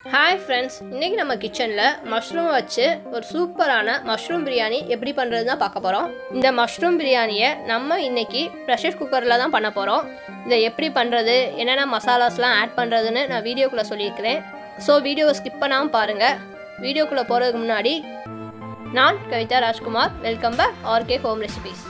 hi friends இன்றைக்கி நம்ம கிச்சனில் மஷ்ரூம் வச்சு ஒரு சூப்பரான மஷ்ரூம் பிரியாணி எப்படி பண்ணுறது தான் பார்க்க போகிறோம் இந்த மஷ்ரூம் பிரியாணியை நம்ம இன்னைக்கு ப்ரெஷர் குக்கரில் தான் பண்ண போகிறோம் இதை எப்படி பண்ணுறது என்னென்ன மசாலாஸ்லாம் ஆட் பண்ணுறதுன்னு நான் வீடியோக்குள்ளே சொல்லியிருக்கிறேன் ஸோ வீடியோவை ஸ்கிப் பண்ணாமல் பாருங்கள் வீடியோக்குள்ளே போகிறதுக்கு முன்னாடி நான் Kavitha Rajkumar welcome back RK home recipes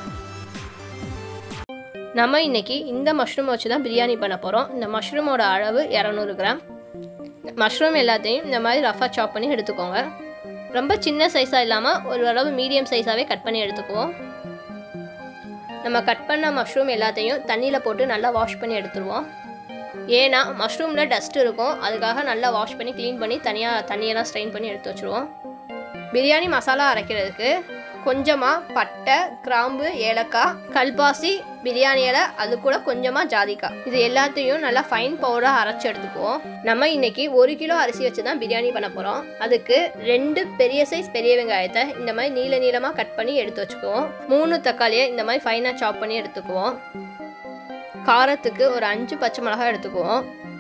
நம்ம இன்னைக்கு இந்த மஷ்ரூம் வச்சு தான் பிரியாணி பண்ண போகிறோம் இந்த மஷ்ரூமோட அளவு இரநூறு கிராம் மஷ்ரூம் எல்லாத்தையும் இந்த மாதிரி ரஃபாக சாப் பண்ணி எடுத்துக்கோங்க ரொம்ப சின்ன சைஸாக இல்லாமல் ஒரு அளவு மீடியம் சைஸாகவே கட் பண்ணி எடுத்துக்குவோம் நம்ம கட் பண்ண மஷ்ரூம் எல்லாத்தையும் தண்ணியில் போட்டு நல்லா வாஷ் பண்ணி எடுத்துருவோம் ஏன்னா மஷ்ரூமில் டஸ்ட் இருக்கும் அதுக்காக நல்லா வாஷ் பண்ணி க்ளீன் பண்ணி தனியாக தண்ணியெல்லாம் ஸ்ட்ரெயின் பண்ணி எடுத்து வச்சுருவோம் பிரியாணி மசாலா அரைக்கிறதுக்கு கொஞ்சமாக பட்டை கிராம்பு ஏலக்காய் கல்பாசி பிரியாணி இலை அது கூட கொஞ்சமாக ஜாதிக்காய் இது எல்லாத்தையும் நல்லா ஃபைன் பவுடராக அரைச்சி எடுத்துக்குவோம் நம்ம இன்னைக்கு ஒரு கிலோ அரிசி வச்சு தான் பிரியாணி பண்ண போகிறோம் அதுக்கு ரெண்டு பெரிய சைஸ் பெரிய வெங்காயத்தை இந்த மாதிரி நீள நீளமாக கட் பண்ணி எடுத்து வச்சுக்குவோம் மூணு தக்காளியை இந்த மாதிரி ஃபைனாக சாப் பண்ணி எடுத்துக்குவோம் காரத்துக்கு ஒரு அஞ்சு பச்சை மிளகாய் எடுத்துக்குவோம்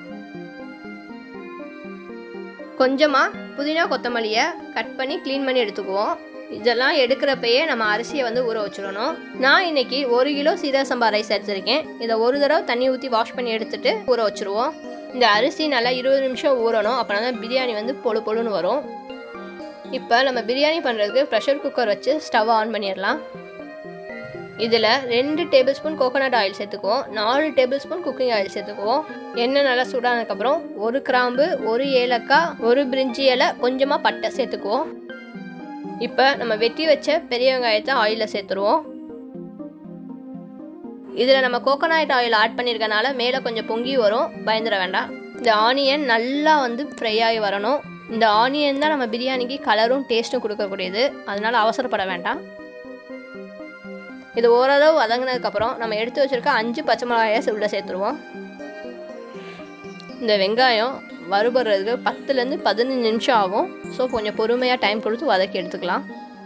கொஞ்சமாக புதினா கொத்தமல்லியை கட் பண்ணி க்ளீன் பண்ணி எடுத்துக்குவோம் இதெல்லாம் எடுக்கிறப்பயே நம்ம அரிசியை வந்து ஊற வச்சிடணும் நான் இன்னைக்கு ஒரு கிலோ சீரக சம்பா ரைஸ் எடுத்திருக்கேன் இதை ஒரு தடவை தண்ணி ஊற்றி வாஷ் பண்ணி எடுத்துட்டு ஊற வச்சுருவோம் இந்த அரிசி நல்லா இருபது நிமிஷம் ஊறணும் அப்படின்னா தான் பிரியாணி வந்து பொழு பொழுன்னு வரும் இப்போ நம்ம பிரியாணி பண்ணுறதுக்கு ப்ரெஷர் குக்கர் வச்சு ஸ்டவ் ஆன் பண்ணிடலாம் இதில் ரெண்டு டேபிள் ஸ்பூன் கோகோனட் ஆயில் சேர்த்துக்குவோம் நாலு டேபிள் ஸ்பூன் குக்கிங் ஆயில் சேர்த்துக்குவோம் எண்ணெய் நல்லா சூடானதுக்கப்புறம் ஒரு கிராம்பு ஒரு ஏலக்காய் ஒரு பிரிஞ்சி இலை கொஞ்சமாக பட்டை சேர்த்துக்குவோம் இப்போ நம்ம வெட்டி வச்ச பெரிய வெங்காயத்தை ஆயிலில் சேர்த்துருவோம் இதில் நம்ம கோகோனட் ஆயில் ஆட் பண்ணியிருக்கனால மேலே கொஞ்சம் பொங்கி வரும் பயந்துட வேண்டாம் இந்த ஆனியன் நல்லா வந்து ஃப்ரை ஆகி வரணும் இந்த ஆனியன் தான் நம்ம பிரியாணிக்கு கலரும் டேஸ்ட்டும் கொடுக்கக்கூடியது அதனால் அவசரப்பட வேண்டாம் இது ஓரளவு வதங்கினதுக்கப்புறம் நம்ம எடுத்து வச்சுருக்க அஞ்சு பச்சை மிளகாயை உள்ள சேர்த்துருவோம் இந்த வெங்காயம் வறுபடுறதுக்கு பத்துலேருந்து பதினஞ்சு நிமிஷம் ஆகும் ஸோ கொஞ்சம் பொறுமையாக டைம் கொடுத்து வதக்கி எடுத்துக்கலாம்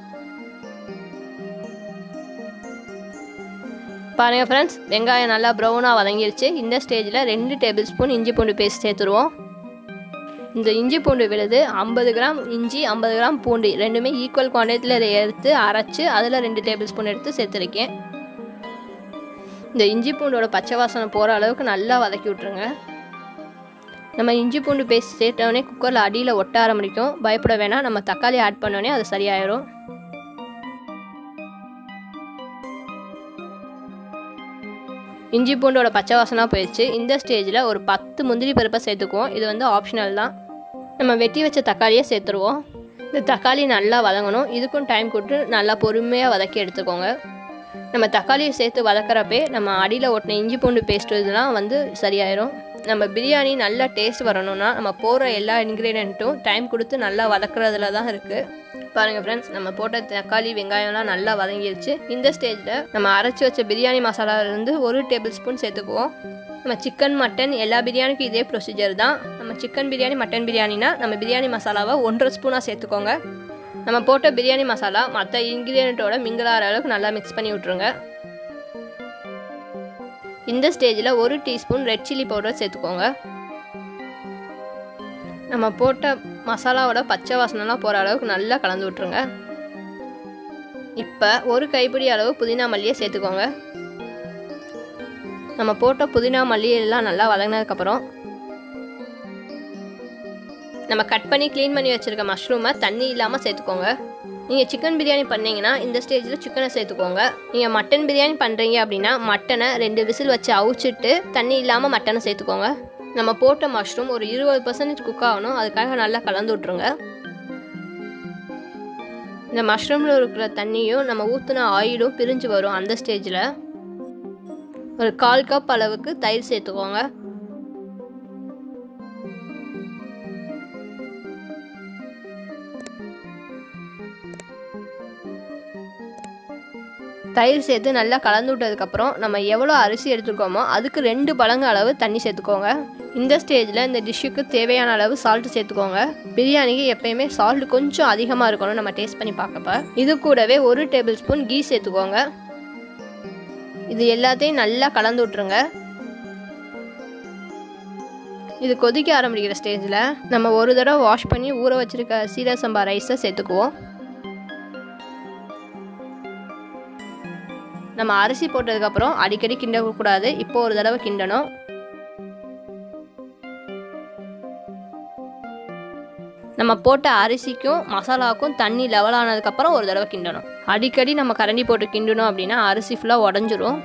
பாருங்கள் ஃப்ரெண்ட்ஸ் வெங்காயம் நல்லா ப்ரௌனாக வதங்கிருச்சு இந்த ஸ்டேஜில் ரெண்டு டேபிள் ஸ்பூன் இஞ்சி பூண்டு பேஸ்ட் சேர்த்துருவோம் இந்த இஞ்சி பூண்டு விழுது ஐம்பது கிராம் இஞ்சி ஐம்பது கிராம் பூண்டு ரெண்டுமே ஈக்குவல் குவான்டிட்டியில் இதை எடுத்து அரைச்சி அதில் ரெண்டு டேபிள் ஸ்பூன் எடுத்து சேர்த்துருக்கேன் இந்த இஞ்சி பூண்டோட பச்சை வாசனை போகிற அளவுக்கு நல்லா வதக்கி விட்ருங்க நம்ம இஞ்சி பூண்டு பேஸ்ட் சேர்த்தோடனே குக்கரில் அடியில் ஒட்ட ஆரம்பிக்கும் பயப்பட வேணாம் நம்ம தக்காளி ஆட் பண்ணோடனே அது சரியாயிரும் இஞ்சி பூண்டோட பச்சை வாசனாக போயிடுச்சு இந்த ஸ்டேஜில் ஒரு பத்து முந்திரி பருப்பை சேர்த்துக்குவோம் இது வந்து ஆப்ஷனல் தான் நம்ம வெட்டி வச்ச தக்காளியை சேர்த்துருவோம் இந்த தக்காளி நல்லா வதங்கணும் இதுக்கும் டைம் கொடுத்து நல்லா பொறுமையாக வதக்கி எடுத்துக்கோங்க நம்ம தக்காளியை சேர்த்து வதக்கிறப்பே நம்ம அடியில் ஒட்டின இஞ்சி பூண்டு பேஸ்ட் இதெல்லாம் வந்து சரியாயிரும் நம்ம பிரியாணி நல்லா டேஸ்ட் வரணும்னா நம்ம போடுற எல்லா இன்க்ரீடியண்ட்டும் டைம் கொடுத்து நல்லா வதக்குறதுல தான் இருக்குது பாருங்கள் ஃப்ரெண்ட்ஸ் நம்ம போட்ட தக்காளி வெங்காயம்லாம் நல்லா வதங்கிருச்சு இந்த ஸ்டேஜில் நம்ம அரைச்சி வச்ச பிரியாணி மசாலாலேருந்து ஒரு டேபிள் ஸ்பூன் சேர்த்துக்குவோம் நம்ம சிக்கன் மட்டன் எல்லா பிரியாணிக்கும் இதே ப்ரொசீஜர் தான் நம்ம சிக்கன் பிரியாணி மட்டன் பிரியாணினா நம்ம பிரியாணி மசாலாவை ஒன்றரை ஸ்பூனாக சேர்த்துக்கோங்க நம்ம போட்ட பிரியாணி மசாலா மற்ற இன்க்ரீடியண்ட்டோட மிங்கிளாகிற அளவுக்கு நல்லா மிக்ஸ் பண்ணி விட்ருங்க இந்த ஸ்டேஜில் ஒரு டீஸ்பூன் ரெட் சில்லி பவுடர் சேர்த்துக்கோங்க நம்ம போட்ட மசாலாவோட பச்சை வாசனைலாம் போகிற அளவுக்கு நல்லா கலந்து விட்ருங்க இப்போ ஒரு கைப்பிடி அளவு புதினா மல்லியை சேர்த்துக்கோங்க நம்ம போட்ட புதினா மல்லி எல்லாம் நல்லா வதங்கினதுக்கப்புறம் நம்ம கட் பண்ணி க்ளீன் பண்ணி வச்சுருக்க மஷ்ரூமை தண்ணி இல்லாமல் சேர்த்துக்கோங்க நீங்கள் சிக்கன் பிரியாணி பண்ணீங்கன்னா இந்த ஸ்டேஜில் சிக்கனை சேர்த்துக்கோங்க நீங்கள் மட்டன் பிரியாணி பண்ணுறீங்க அப்படின்னா மட்டனை ரெண்டு விசில் வச்சு அவிச்சிட்டு தண்ணி இல்லாமல் மட்டனை சேர்த்துக்கோங்க நம்ம போட்ட மஷ்ரூம் ஒரு இருபது பர்சன்டேஜ் குக் ஆகணும் அதுக்காக நல்லா கலந்து விட்ருங்க இந்த மஷ்ரூமில் இருக்கிற தண்ணியும் நம்ம ஊற்றின ஆயிலும் பிரிஞ்சு வரும் அந்த ஸ்டேஜில் ஒரு கால் கப் அளவுக்கு தயிர் சேர்த்துக்கோங்க தயிர் சேர்த்து நல்லா கலந்து விட்டதுக்கப்புறம் நம்ம எவ்வளோ அரிசி எடுத்துருக்கோமோ அதுக்கு ரெண்டு பழங்க அளவு தண்ணி சேர்த்துக்கோங்க இந்த ஸ்டேஜில் இந்த டிஷ்ஷுக்கு தேவையான அளவு சால்ட்டு சேர்த்துக்கோங்க பிரியாணிக்கு எப்பயுமே சால்ட் கொஞ்சம் அதிகமாக இருக்கணும் நம்ம டேஸ்ட் பண்ணி பார்க்கப்ப இது கூடவே ஒரு டேபிள் ஸ்பூன் கீ சேர்த்துக்கோங்க இது எல்லாத்தையும் நல்லா கலந்து விட்ருங்க இது கொதிக்க ஆரம்பிக்கிற ஸ்டேஜில் நம்ம ஒரு தடவை வாஷ் பண்ணி ஊற வச்சிருக்க சீரக சம்பா ரைஸை சேர்த்துக்குவோம் நம்ம அரிசி போட்டதுக்கப்புறம் அடிக்கடி கிண்டக்கூடாது இப்போ ஒரு தடவை கிண்டணும் நம்ம போட்ட அரிசிக்கும் மசாலாவுக்கும் தண்ணி லெவல் ஆனதுக்கப்புறம் ஒரு தடவை கிண்டணும் அடிக்கடி நம்ம கரண்டி போட்டு கிண்டணும் அப்படின்னா அரிசி ஃபுல்லாக உடஞ்சிரும்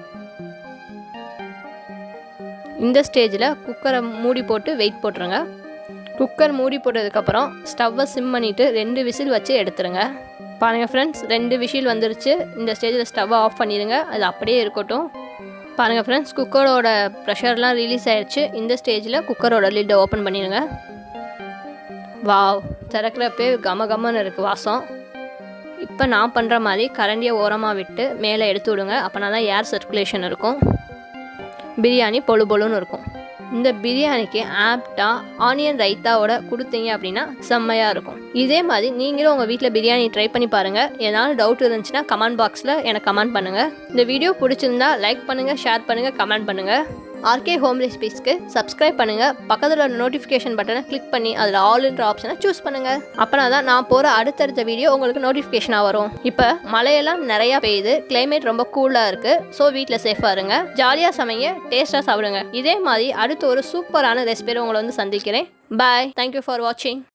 இந்த ஸ்டேஜில் குக்கரை மூடி போட்டு வெயிட் போட்டுருங்க குக்கர் மூடி போட்டதுக்கப்புறம் ஸ்டவ்வை சிம் பண்ணிவிட்டு ரெண்டு விசில் வச்சு எடுத்துருங்க பாருங்கள் ஃப்ரெண்ட்ஸ் ரெண்டு விசில் வந்துருச்சு இந்த ஸ்டேஜில் ஸ்டவ்வை ஆஃப் பண்ணிடுங்க அது அப்படியே இருக்கட்டும் பாருங்கள் ஃப்ரெண்ட்ஸ் குக்கரோட ப்ரெஷர்லாம் ரிலீஸ் ஆயிடுச்சு இந்த ஸ்டேஜில் குக்கரோட லிட்டை ஓப்பன் பண்ணிடுங்க வாவ் திறக்கிறப்பே கம கமன்னு இருக்குது வாசம் இப்போ நான் பண்ணுற மாதிரி கரண்டியை ஓரமாக விட்டு மேலே எடுத்து விடுங்க அப்போனா தான் ஏர் சர்க்குலேஷன் இருக்கும் பிரியாணி பொழு பொழுன்னு இருக்கும் இந்த பிரியாணிக்கு ஆப்டாக ஆனியன் ரைத்தாவோட கொடுத்தீங்க அப்படின்னா செம்மையாக இருக்கும் இதே மாதிரி நீங்களும் உங்கள் வீட்டில் பிரியாணி ட்ரை பண்ணி பாருங்கள் ஏதாவது டவுட் இருந்துச்சுன்னா கமெண்ட் பாக்ஸில் எனக்கு கமெண்ட் பண்ணுங்கள் இந்த வீடியோ பிடிச்சிருந்தா லைக் பண்ணுங்கள் ஷேர் பண்ணுங்கள் கமெண்ட் பண்ணுங்கள் ஆர்கே ஹோம் ரெசிபீஸ்க்கு சப்ஸ்கிரைப் பண்ணுங்கள் பக்கத்தில் உள்ள நோட்டிஃபிகேஷன் பட்டனை கிளிக் பண்ணி அதில் ஆல்ன்ற ஆப்ஷனை சூஸ் பண்ணுங்கள் அப்போனா தான் நான் போகிற அடுத்தடுத்த வீடியோ உங்களுக்கு நோட்டிஃபிகேஷனாக வரும் இப்போ மழையெல்லாம் நிறையா பெய்யுது கிளைமேட் ரொம்ப கூலாக இருக்குது ஸோ வீட்டில் சேஃபாக இருங்க ஜாலியாக சமைங்க டேஸ்ட்டாக சாப்பிடுங்க இதே மாதிரி அடுத்து ஒரு சூப்பரான ரெசிபியை உங்களை வந்து சந்திக்கிறேன் பாய் தேங்க்யூ ஃபார் வாட்சிங்